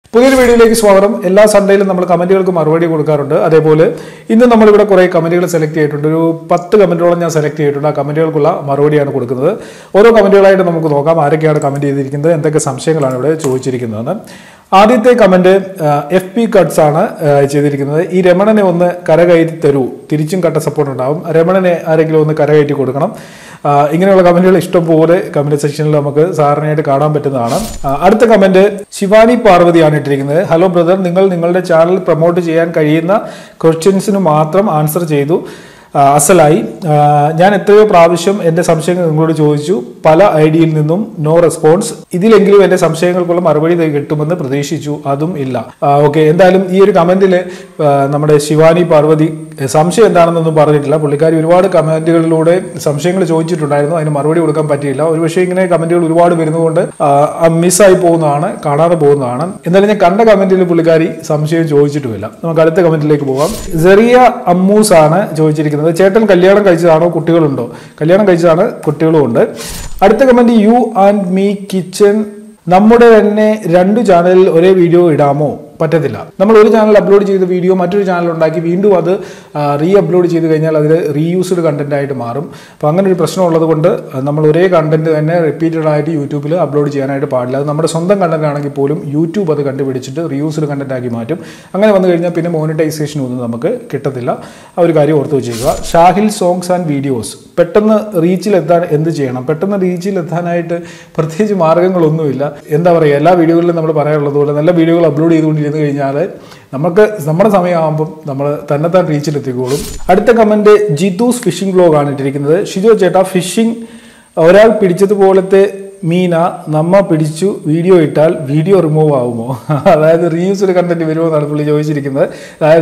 പുതിയൊരു വീഡിയോയിലേക്ക് സ്വാഗതം എല്ലാ സൺഡേയിലും നമ്മൾ കമന്റുകൾക്ക് മറുപടി കൊടുക്കാറുണ്ട് അതേപോലെ ഇന്ന് നമ്മളിവിടെ കുറേ കമന്റുകൾ സെലക്ട് ചെയ്തിട്ടുണ്ട് ഒരു പത്ത് കമന്റുകളോളം ഞാൻ സെലക്ട് ചെയ്തിട്ടുണ്ട് ആ കമന്റുകൾക്കുള്ള മറുപടിയാണ് കൊടുക്കുന്നത് ഓരോ കമന്റുകളായിട്ട് നമുക്ക് നോക്കാം ആരൊക്കെയാണ് കമന്റ് ചെയ്തിരിക്കുന്നത് എന്തൊക്കെ സംശയങ്ങളാണ് ഇവിടെ ചോദിച്ചിരിക്കുന്നതെന്ന് ആദ്യത്തെ കമന്റ് എഫ് പി കട്ട്സ് ആണ് ആ, ചെയ്തിരിക്കുന്നത് ഈ രമണനെ ഒന്ന് കരകയറ്റി തരൂ തിരിച്ചും കട്ട സപ്പോർട്ട് ഉണ്ടാവും രമണനെ ആരെങ്കിലും ഒന്ന് കരകയറ്റി കൊടുക്കണം ആ, ഇങ്ങനെയുള്ള കമന്റുകൾ ഇഷ്ടംപോലെ കമന്റ് സെക്ഷനിൽ നമുക്ക് സാധാരണയായിട്ട് കാണാൻ പറ്റുന്നതാണ് ആ, അടുത്ത കമന്റ് ശിവാനി പാർവതിയാണ് ഇട്ടിരിക്കുന്നത് ഹലോ ബ്രദർ നിങ്ങൾ നിങ്ങളുടെ ചാനൽ പ്രൊമോട്ട് ചെയ്യാൻ കഴിയുന്ന ക്വസ്റ്റ്യൻസിന് മാത്രം ആൻസർ ചെയ്തു ആ, അസലായി ആ, ഞാൻ എത്രയോ പ്രാവശ്യം എൻ്റെ സംശയങ്ങൾ നിങ്ങളോട് ചോദിച്ചു പല ഐ ഡിയിൽ നിന്നും നോ റെസ്പോൺസ് ഇതിലെങ്കിലും എൻ്റെ സംശയങ്ങൾക്കുള്ള മറുപടി ദേ കിട്ടുമെന്ന് പ്രതീക്ഷിച്ചു അതും ഇല്ല ഓക്കെ എന്തായാലും ഈ ഒരു കമന്റിൽ നമ്മുടെ ശിവാനി പാർവതി ഏ, സംശയം എന്താണെന്നൊന്നും പറഞ്ഞിട്ടില്ല പുള്ളിക്കാരി ഒരുപാട് കമന്റുകളിലൂടെ സംശയങ്ങൾ ചോദിച്ചിട്ടുണ്ടായിരുന്നു അതിന് മറുപടി കൊടുക്കാൻ പറ്റിയില്ല ഒരുപക്ഷെ ഇങ്ങനെ കമന്റുകൾ ഒരുപാട് വരുന്നതുകൊണ്ട് മിസ്സായി പോകുന്നതാണ് കാണാതെ പോകുന്നതാണ് എന്തായാലും ഞാൻ കണ്ട കമന്റിൽ പുള്ളിക്കാരി സംശയം ചോദിച്ചിട്ടുമില്ല നമുക്ക് അടുത്ത കമന്റിലേക്ക് പോകാം സെറിയ അമ്മൂസ് ആണ് ചോദിച്ചിരിക്കുന്നത് ചേട്ടൻ കല്യാണം കഴിച്ചതാണോ കുട്ടികളുണ്ടോ കല്യാണം കഴിച്ചതാണ് കുട്ടികളും ഉണ്ട് അടുത്ത comment you and me kitchen നമ്മുടെ തന്നെ രണ്ട് ചാനലിൽ ഒരേ വീഡിയോ ഇടാമോ പറ്റത്തില്ല നമ്മൾ ഒരു ചാനൽ അപ്ലോഡ് ചെയ്ത വീഡിയോ മറ്റൊരു ചാനൽ ഉണ്ടാക്കി വീണ്ടും അത് റീ അപ്ലോഡ് ചെയ്ത് കഴിഞ്ഞാൽ അതിൽ റീയൂസ്ഡ് കണ്ടന്റ് ആയിട്ട് മാറും അപ്പോൾ അങ്ങനെ ഒരു പ്രശ്നം ഉള്ളത് കൊണ്ട് നമ്മൾ ഒരേ കണ്ടന്റ് തന്നെ റിപ്പീറ്റഡ് ആയിട്ട് യൂട്യൂബിൽ അപ്ലോഡ് ചെയ്യാനായിട്ട് പാടില്ല അത് നമ്മുടെ സ്വന്തം കണ്ടന്റ് ആണെങ്കിൽ പോലും യൂട്യൂബ് അത് കണ്ടുപിടിച്ചിട്ട് റീയൂസ്ഡ് കണ്ടന്റ് ആക്കി മാറ്റും അങ്ങനെ വന്നു കഴിഞ്ഞാൽ പിന്നെ മോണിറ്റൈസേഷൻ ഒന്നും നമുക്ക് കിട്ടത്തില്ല ആ ഒരു കാര്യം ഓർത്ത് വെച്ചേക്കുക ഷാഹിൽ സോങ്സ് ആൻഡ് വീഡിയോസ് പെട്ടെന്ന് റീച്ചിലെത്താൻ എന്ത് ചെയ്യണം പെട്ടെന്ന് റീച്ചിലെത്താനായിട്ട് പ്രത്യേകിച്ച് മാർഗ്ഗങ്ങളൊന്നുമില്ല എന്താ പറയുക എല്ലാ വീഡിയോകളിലും നമ്മൾ പറയാനുള്ളത് പോലെ നല്ല വീഡിയോകൾ അപ്ലോഡ് ചെയ്തുകൊണ്ടിരുന്നു കഴിഞ്ഞാൽ നമുക്ക് നമ്മുടെ സമയമാകുമ്പം നമ്മൾ തന്നെത്താൻ റീച്ചിലെത്തിക്കോളും അടുത്ത കമന്റ് ജിതൂസ് ഫിഷിംഗ് ബ്ലോഗ് ആണ് ഇട്ടിരിക്കുന്നത് ഷിജോ ചേട്ടാ ഫിഷിംഗ് ഒരാൾ പിടിച്ചതുപോലത്തെ മീന നമ്മ പിടിച്ചു വീഡിയോ ഇട്ടാൽ വീഡിയോ റിമൂവ് ആവുമോ അതായത് റീയൂസ്ഡ് കണ്ടന്റ് വരുമോ എന്നാണ് പുള്ളി ചോദിച്ചിരിക്കുന്നത് അതായത്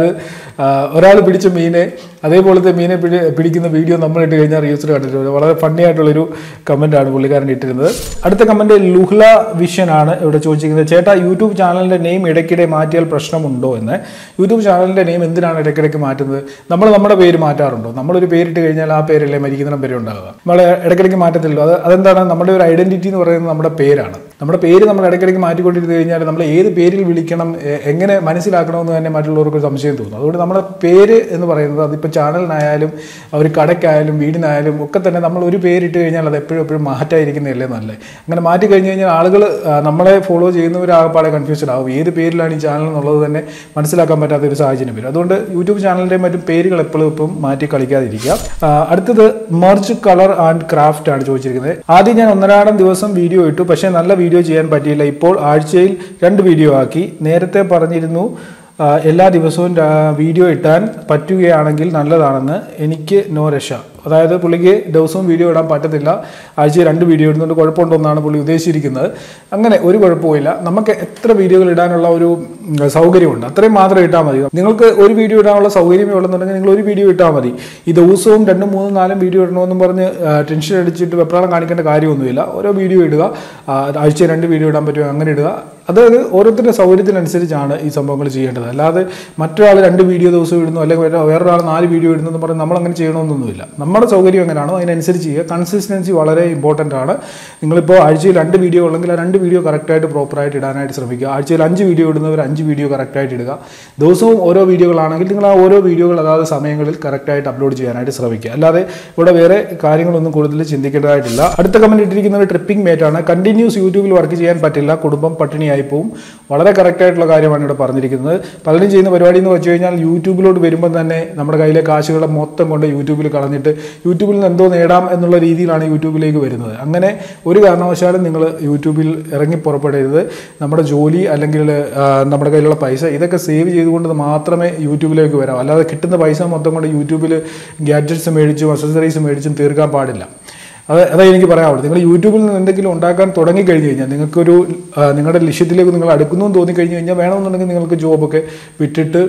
ഒരാൾ പിടിച്ച മീനെ അതേപോലത്തെ മീനെ പിടി പിടിക്കുന്ന വീഡിയോ നമ്മൾ ഇട്ട് കഴിഞ്ഞാൽ റീയൂസ്ഡ് കണ്ടന്റ് വരും വളരെ ഫണ്ണി ആയിട്ടുള്ളൊരു കമന്റാണ് പുള്ളിക്കാരൻ ഇട്ടിരുന്നത് അടുത്ത കമന്റ് ലുഹ്ല വിഷൻ ആണ് ഇവിടെ ചോദിച്ചിരിക്കുന്നത് ചേട്ടാ യൂട്യൂബ് ചാനലിന്റെ നെയിം ഇടയ്ക്കിടെ മാറ്റിയാൽ പ്രശ്നമുണ്ടോ എന്ന് യൂട്യൂബ് ചാനലിന്റെ നെയിം എന്തിനാണ് ഇടയ്ക്കിടയ്ക്ക് മാറ്റുന്നത് നമ്മൾ നമ്മുടെ പേര് മാറ്റാറുണ്ടോ നമ്മളൊരു പേരിട്ട് കഴിഞ്ഞാൽ ആ പേരല്ലേ മരിക്കുന്നിടം വരെ ഉണ്ടാകുക നമ്മൾ ഇടയ്ക്കിടയ്ക്ക് മാറ്റത്തില്ലല്ലോ അത് അതെന്താണ് നമ്മുടെ ഒരു ഐഡന്റിറ്റി എന്ന് പറയുന്നത് നമ്മുടെ പേരാണ് നമ്മുടെ പേര് നമ്മൾ ഇടയ്ക്കിടയ്ക്ക് മാറ്റിക്കൊണ്ടിരുന്നു കഴിഞ്ഞാൽ നമ്മൾ ഏത് പേരിൽ വിളിക്കണം എ- എങ്ങനെ മനസ്സിലാക്കണമെന്ന് തന്നെ മറ്റുള്ളവർക്ക് ഒരു സംശയം തോന്നും അതുകൊണ്ട് നമ്മുടെ പേര് എന്ന് പറയുന്നത് അതിപ്പോൾ ചാനലിനായാലും ഒരു കടയ്ക്കായാലും വീടിനായാലും ഒക്കെ തന്നെ നമ്മൾ ഒരു പേരിട്ട് കഴിഞ്ഞാൽ അത് എപ്പോഴും എപ്പോഴും മാറ്റായിരിക്കുന്നതല്ലേ നല്ലത് അങ്ങനെ മാറ്റി കഴിഞ്ഞ് കഴിഞ്ഞാൽ ആളുകൾ നമ്മളെ ഫോളോ ചെയ്യുന്നവരാകപ്പാടെ കൺഫ്യൂസ്ഡ് ആവും ഏത് പേരിലാണ് ഈ ചാനൽ എന്നുള്ളത് തന്നെ മനസ്സിലാക്കാൻ പറ്റാത്ത ഒരു സാഹചര്യം വരും അതുകൊണ്ട് യൂട്യൂബ് ചാനലിൻ്റെ മറ്റും പേരുകൾ എപ്പോഴും ഇപ്പം മാറ്റി കളിക്കാതിരിക്കുക ആ, അടുത്തത് മർജ് കളർ ആൻഡ് ക്രാഫ്റ്റ് ആണ് ചോദിച്ചിരിക്കുന്നത് ആദ്യം ഞാൻ ഒന്നരാടം ദിവസം വീഡിയോ ഇട്ടു പക്ഷേ നല്ല വീഡിയോ ചെയ്യാൻ പറ്റിയില്ല ഇപ്പോൾ ആഴ്ചയിൽ രണ്ട് വീഡിയോ ആക്കി നേരത്തെ പറഞ്ഞിരുന്നു ആ, എല്ലാ ദിവസവും രാ- വീഡിയോ ഇട്ടാൻ പറ്റുകയാണെങ്കിൽ നല്ലതാണെന്ന് എനിക്ക് നോ രക്ഷ അതായത് പുള്ളിക്ക് ദിവസവും വീഡിയോ ഇടാൻ പറ്റത്തില്ല ആഴ്ചയിൽ രണ്ട് വീഡിയോ ഇടുന്നുണ്ട് കുഴപ്പമുണ്ടെന്നാണ് പുള്ളി ഉദ്ദേശിച്ചിരിക്കുന്നത് അങ്ങനെ ഒരു കുഴപ്പമില്ല നമുക്ക് എത്ര വീഡിയോകൾ ഇടാനുള്ള ഒരു ഉം, സൗകര്യമുണ്ട് അത്രയും മാത്രം ഇട്ടാൽ മതി നിങ്ങൾക്ക് ഒരു വീഡിയോ ഇടാനുള്ള സൗകര്യമേ ഉള്ളെന്നുണ്ടെങ്കിൽ നിങ്ങൾ ഒരു വീഡിയോ ഇട്ടാൽ മതി ഈ ദിവസവും രണ്ടും മൂന്നും നാലും വീഡിയോ ഇടണമെന്നും പറഞ്ഞ് ആ, ടെൻഷൻ അടിച്ചിട്ട് വെപ്രാളം കാണിക്കേണ്ട കാര്യമൊന്നുമില്ല ഓരോ വീഡിയോ ഇടുക ആ, ആഴ്ചയിൽ രണ്ട് വീഡിയോ ഇടാൻ പറ്റുമോ അങ്ങനെ ഇടുക അതായത് ഓരോരുത്തരുടെ സൗകര്യത്തിനനുസരിച്ചാണ് ഈ സംഭവങ്ങൾ ചെയ്യേണ്ടത് അല്ലാതെ മറ്റൊരാൾ രണ്ട് വീഡിയോ ദിവസം ഇടുന്നു അല്ലെങ്കിൽ വേറെ വേറൊരാൾ നാല് വീഡിയോ ഇടുന്നു എന്ന് പറഞ്ഞ് നമ്മൾ അങ്ങനെ ചെയ്യണമെന്നൊന്നുമില്ല നമ്മുടെ സൗകര്യം എങ്ങനെയാണോ അതിനനുസരിച്ച് ചെയ്യുക കൺസിസ്റ്റൻസി വളരെ ഇമ്പോർട്ടൻ്റ് ആണ് നിങ്ങളിപ്പോൾ ആഴ്ചയിൽ രണ്ട് വീഡിയോ ഉള്ളെങ്കിൽ ആ രണ്ട് വീഡിയോ കറക്റ്റായിട്ട് പ്രോപ്പറായിട്ട് ഇടാനായിട്ട് ശ്രമിക്കുക ആഴ്ചയിൽ അഞ്ച് വീഡിയോ ഇടുന്നവർ അഞ്ച് വീഡിയോ കറക്റ്റായിട്ട് ഇടുക ദിവസവും ഓരോ വീഡിയോകളാണെങ്കിൽ നിങ്ങൾ ആ ഓരോ വീഡിയോകൾ അതാത് സമയങ്ങളിൽ കറക്റ്റായിട്ട് അപ്ലോഡ് ചെയ്യാനായിട്ട് ശ്രമിക്കുക അല്ലാതെ ഇവിടെ വേറെ കാര്യങ്ങളൊന്നും കൂടുതൽ ചിന്തിക്കേണ്ടതായിട്ടില്ല അടുത്ത കമന്റ് ഇട്ടിരിക്കുന്നത് ട്രിപ്പിംഗ് മേറ്റ് ആണ് കണ്ടിന്യൂസ് യൂട്യൂബിൽ വർക്ക് ചെയ്യാൻ പറ്റില്ല കുടുംബം പട്ടിണിയായി പോവും വളരെ കറക്റ്റ് ആയിട്ടുള്ള കാര്യമാണ് ഇവിടെ പറഞ്ഞിരിക്കുന്നത് പലരും ചെയ്യുന്ന പരിപാടി എന്ന് വെച്ച് കഴിഞ്ഞാൽ യൂട്യൂബിലോട്ട് വരുമ്പോൾ തന്നെ നമ്മുടെ കയ്യിലെ കാശുകളെ മൊത്തം കൊണ്ട് യൂട്യൂബിൽ കളഞ്ഞിട്ട് യൂട്യൂബിൽ നിന്ന് എന്തോ നേടാം എന്നുള്ള രീതിയിലാണ് യൂട്യൂബിലേക്ക് വരുന്നത് അങ്ങനെ ഒരു കാരണവശാലും നിങ്ങൾ യൂട്യൂബിൽ ഇറങ്ങി പുറപ്പെടരുത് നമ്മുടെ ജോലി അല്ലെങ്കിൽ ആ, നമ്മുടെ കയ്യിലുള്ള പൈസ ഇതൊക്കെ സേവ് ചെയ്തുകൊണ്ട് മാത്രമേ യൂട്യൂബിലേക്ക് വരാം അല്ലാതെ കിട്ടുന്ന പൈസ മൊത്തം കൊണ്ട് യൂട്യൂബിൽ ഗാഡ്ജറ്റ്സ് മേടിച്ചും അക്സസറീസ് മേടിച്ചും തീർക്കാൻ പാടില്ല അത് അതാ എനിക്ക് പറയാനുള്ളൂ നിങ്ങൾ യൂട്യൂബിൽ നിന്ന് എന്തെങ്കിലും ഉണ്ടാക്കാൻ തുടങ്ങി കഴിഞ്ഞ് കഴിഞ്ഞാൽ നിങ്ങൾക്കൊരു ആ, നിങ്ങളുടെ ലക്ഷ്യത്തിലേക്ക് നിങ്ങൾ അടുക്കുന്നു എന്ന് തോന്നി കഴിഞ്ഞ് കഴിഞ്ഞാൽ വേണമെന്നുണ്ടെങ്കിൽ നിങ്ങൾക്ക് ജോബൊക്കെ വിട്ടിട്ട്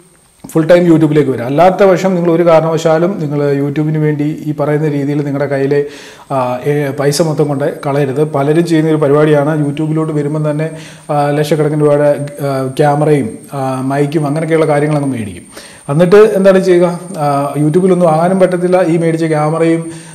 ഫുൾ ടൈം യൂട്യൂബിലേക്ക് വരും അല്ലാത്ത പക്ഷം നിങ്ങൾ ഒരു കാരണവശാലും നിങ്ങൾ യൂട്യൂബിന് വേണ്ടി ഈ പറയുന്ന രീതിയിൽ നിങ്ങളുടെ കയ്യിലെ ആ, ഏ, പൈസ മൊത്തം കൊണ്ട് കളയരുത് പലരും ചെയ്യുന്ന ഒരു പരിപാടിയാണ് യൂട്യൂബിലോട്ട് വരുമ്പം തന്നെ ആ, ലക്ഷക്കണക്കിന് രൂപയുടെ ആ, ക്യാമറയും ആ, മൈക്കും അങ്ങനെയൊക്കെയുള്ള കാര്യങ്ങളങ്ങ് മേടിക്കും എന്നിട്ട് എന്താണ് ചെയ്യുക ആ, യൂട്യൂബിലൊന്നും വാങ്ങാനും പറ്റത്തില്ല ഈ മേടിച്ച ക്യാമറയും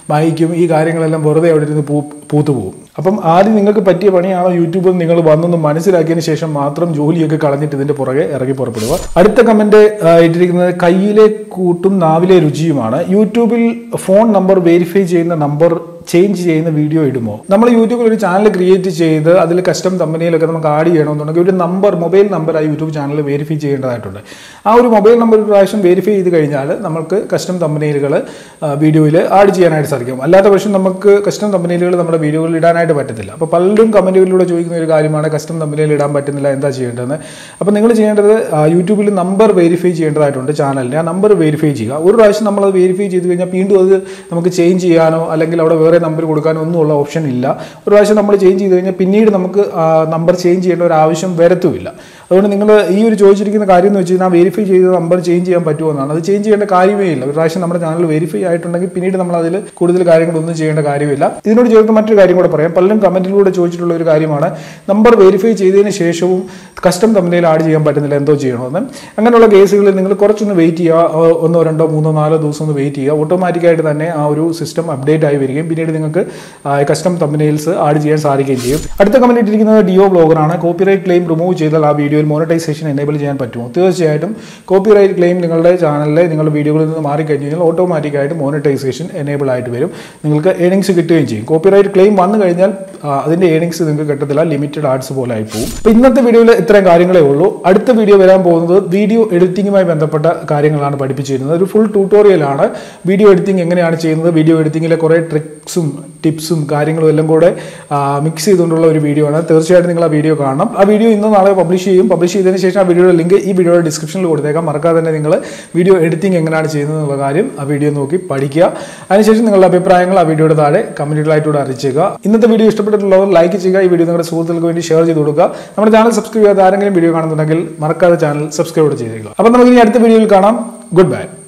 മൈക്കും ഈ കാര്യങ്ങളെല്ലാം വെറുതെ അവിടെ ഇരുന്ന് പൂ പൂത്തു പോകും അപ്പം ആദ്യം നിങ്ങൾക്ക് പറ്റിയ പണിയാണോ യൂട്യൂബിൽ നിങ്ങൾ വന്നൊന്ന് മനസ്സിലാക്കിയതിന് ശേഷം മാത്രം ജോലിയൊക്കെ കളഞ്ഞിട്ട് ഇതിന്റെ പുറകെ ഇറങ്ങി പുറപ്പെടുക അടുത്ത കമന്റ് ഇട്ടിരിക്കുന്നത് കയ്യിലെ കൂട്ടും നാവിലെ രുചിയുമാണ് യൂട്യൂബിൽ ഫോൺ നമ്പർ വെരിഫൈ ചെയ്യുന്ന നമ്പർ ചേഞ്ച് ചെയ്യുന്ന വീഡിയോ ഇടുമോ നമ്മൾ യൂട്യൂബിൽ ഒരു ചാനൽ ക്രിയേറ്റ് ചെയ്ത് അതിൽ കസ്റ്റം കമ്പനിയിലൊക്കെ നമുക്ക് ആഡ് ചെയ്യണമെന്നുണ്ടെങ്കിൽ ഒരു നമ്പർ മൊബൈൽ നമ്പർ ആ യൂട്യൂബ് ചാനൽ വെരിഫൈ ചെയ്യേണ്ടതായിട്ടുണ്ട് ആ ഒരു മൊബൈൽ നമ്പർ ഒരു പ്രാവശ്യം വെരിഫൈ ചെയ്ത് കഴിഞ്ഞാൽ നമുക്ക് കസ്റ്റം കമ്പനികൾ വീഡിയോയിൽ ആഡ് ചെയ്യാനായിട്ട് സാധിക്കും അല്ലാത്ത പക്ഷം നമുക്ക് കസ്റ്റം കമ്പനികൾ നമ്മുടെ വീഡിയോകളിൽ ഇടാനായിട്ട് പറ്റത്തില്ല അപ്പോൾ പലരും കമൻറ്റുകളിലൂടെ ചോദിക്കുന്ന ഒരു കാര്യമാണ് കസ്റ്റം കമ്പനിയിൽ ഇടാൻ പറ്റുന്നില്ല എന്താ ചെയ്യേണ്ടതെന്ന് അപ്പോൾ നിങ്ങൾ ചെയ്യേണ്ടത് ആ, യൂട്യൂബിൽ നമ്പർ വെരിഫൈ ചെയ്യേണ്ടതായിട്ടുണ്ട് ചാനലിൻ്റെ ആ നമ്പർ വെരിഫൈ ചെയ്യുക ഒരു പ്രാവശ്യം നമ്മൾ അത് വെരിഫൈ ചെയ്ത് കഴിഞ്ഞാൽ വീണ്ടും അത് നമുക്ക് ചേഞ്ച് ചെയ്യാനോ അല്ലെങ്കിൽ അവിടെ വേറെ നമ്പർ കൊടുക്കാനോ ഒന്നുമുള്ള ഓപ്ഷൻ ഇല്ല ഒരു പ്രാവശ്യം നമ്മൾ ചേഞ്ച് ചെയ്ത് കഴിഞ്ഞാൽ പിന്നീട് നമുക്ക് നമ്പർ ചേഞ്ച് ചെയ്യേണ്ട ഒരു ആവശ്യം വരത്തുമില്ല അതുകൊണ്ട് നിങ്ങൾ ഈ ഒരു ചോദിച്ചിരിക്കുന്ന കാര്യം എന്ന് വെച്ച് കഴിഞ്ഞാൽ വെരിഫൈ ചെയ്ത നമ്പർ ചേഞ്ച് ചെയ്യാൻ പറ്റുമോ എന്നാണ് അത് ചേഞ്ച് ചെയ്യേണ്ട കാര്യമേ ഇല്ല ഒരു പ്രാവശ്യം നമ്മുടെ ചാനൽ വെരിഫൈ ആയിട്ടുണ്ടെങ്കിൽ പിന്നീട് നമ്മൾ അതിൽ കൂടുതൽ കാര്യങ്ങളൊന്നും ചെയ്യേണ്ട കാര്യമില്ല ഇതിനോട് ചേർത്ത് മറ്റൊരു കാര്യം കൂടെ പറയാം പലരും കമന്റിലൂടെ ചോദിച്ചിട്ടുള്ള ഒരു കാര്യമാണ് നമ്പർ വെരിഫൈ ചെയ്തതിന് ശേഷവും കസ്റ്റം കമ്പനിയിൽ ആഡ് ചെയ്യാൻ പറ്റുന്നില്ല എന്തോ ചെയ്യണമെന്ന് അങ്ങനെയുള്ള കേസുകളിൽ നിങ്ങൾ കുറച്ചൊന്ന് വെയിറ്റ് ചെയ്യുക ആ, ഒന്നോ രണ്ടോ മൂന്നോ നാലോ ദിവസം ഒന്ന് വെയിറ്റ് ചെയ്യുക ഓട്ടോമാറ്റിക്കായിട്ട് തന്നെ ആ ഒരു സിസ്റ്റം അപ്ഡേറ്റ് ആയി വരികയും പിന്നീട് നിങ്ങൾക്ക് കസ്റ്റം തമ്പനെയിൽസ് ആഡ് ചെയ്യാൻ സാധിക്കുകയും ചെയ്യും അടുത്ത കമന്റ് ഇട്ടിരിക്കുന്നത് ഡിയോ ബ്ലോഗറാണ് കോപ്പിറൈറ്റ് ക്ലെയിം റിമൂവ് ചെയ്താൽ ആ വീഡിയോയിൽ മോണിറ്റൈസേഷൻ എനേബിൾ ചെയ്യാൻ പറ്റുമോ തീർച്ചയായിട്ടും കോപ്പിറൈറ്റ് ക്ലെയിം നിങ്ങളുടെ ചാനലിലെ നിങ്ങളുടെ വീഡിയോകളിൽ നിന്ന് മാറിക്കഴിഞ്ഞ് കഴിഞ്ഞാൽ ഓട്ടോമാറ്റിക്കായിട്ട് മോണിറ്റൈസേഷൻ എനേബിൾ ആയിട്ട് വരും നിങ്ങൾക്ക് ഏണിങ്സ് കിട്ടുകയും ചെയ്യും കോപ്പിറൈറ്റ് ക്ലെയിം വന്നു കഴിഞ്ഞാൽ ആ, അതിന്റെ ഏണിങ്സ് നിങ്ങൾക്ക് കിട്ടത്തില്ല ലിമിറ്റഡ് ആർട്സ് പോലെ ആയി പോകും അപ്പോൾ ഇന്നത്തെ വീഡിയോയിൽ ഇത്രയും കാര്യങ്ങളേ ഉള്ളൂ അടുത്ത വീഡിയോ വരാൻ പോകുന്നത് വീഡിയോ എഡിറ്റിംഗുമായി ബന്ധപ്പെട്ട കാര്യങ്ങളാണ് പഠിപ്പിച്ചു തരുന്നത് ഒരു ഫുൾ ട്യൂട്ടോറിയലാണ് വീഡിയോ എഡിറ്റിംഗ് എങ്ങനെയാണ് ചെയ്യുന്നത് വീഡിയോ എഡിറ്റിംഗിലെ കുറേ ട്രിക്സും ടിപ്സും കാര്യങ്ങളും എല്ലാം കൂടെ മിക്സ് ചെയ്തുകൊണ്ടുള്ള ഒരു വീഡിയോ ആണ് തീർച്ചയായിട്ടും നിങ്ങൾ ആ വീഡിയോ കാണണം ആ വീഡിയോ ഇന്ന് നാളെ പബ്ലിഷ് ചെയ്യും പബ്ലിഷ് ചെയ്തതിന് ശേഷം ആ വീഡിയോയുടെ ലിങ്ക് ഈ വീഡിയോയുടെ ഡിസ്ക്രിപ്ഷനിൽ കൊടുത്തേക്കാം മറക്കാതെ തന്നെ നിങ്ങൾ വീഡിയോ എഡിറ്റിംഗ് എങ്ങനെയാണ് ചെയ്യുന്നത് എന്നുള്ള കാര്യം ആ വീഡിയോ നോക്കി പഠിക്കുക അതിനുശേഷം നിങ്ങളുടെ അഭിപ്രായങ്ങൾ ആ വീഡിയോയുടെ താഴെ കമന്റുകളായിട്ടൂടെ അറിയിച്ചേക്കുക ഇന്നത്തെ വീഡിയോ ഇഷ്ടപ്പെട്ടിട്ടുള്ളവർ ലൈക്ക് ചെയ്യുക ഈ വീഡിയോ നിങ്ങളുടെ സുഹൃത്തുക്കൾക്ക് വേണ്ടി ഷെയർ ചെയ്ത് കൊടുക്കുക നമ്മുടെ ചാനൽ സബ്സ്ക്രൈബ് ചെയ്യാത്ത ആരെങ്കിലും വീഡിയോ കാണുന്നുണ്ടെങ്കിൽ മറക്കാതെ ചാനൽ സബ്സ്ക്രൈബ് ചെയ്തേക്കുക അപ്പം നമുക്ക് ഇനി അടുത്ത വീഡിയോയിൽ കാണാം ഗുഡ് ബൈ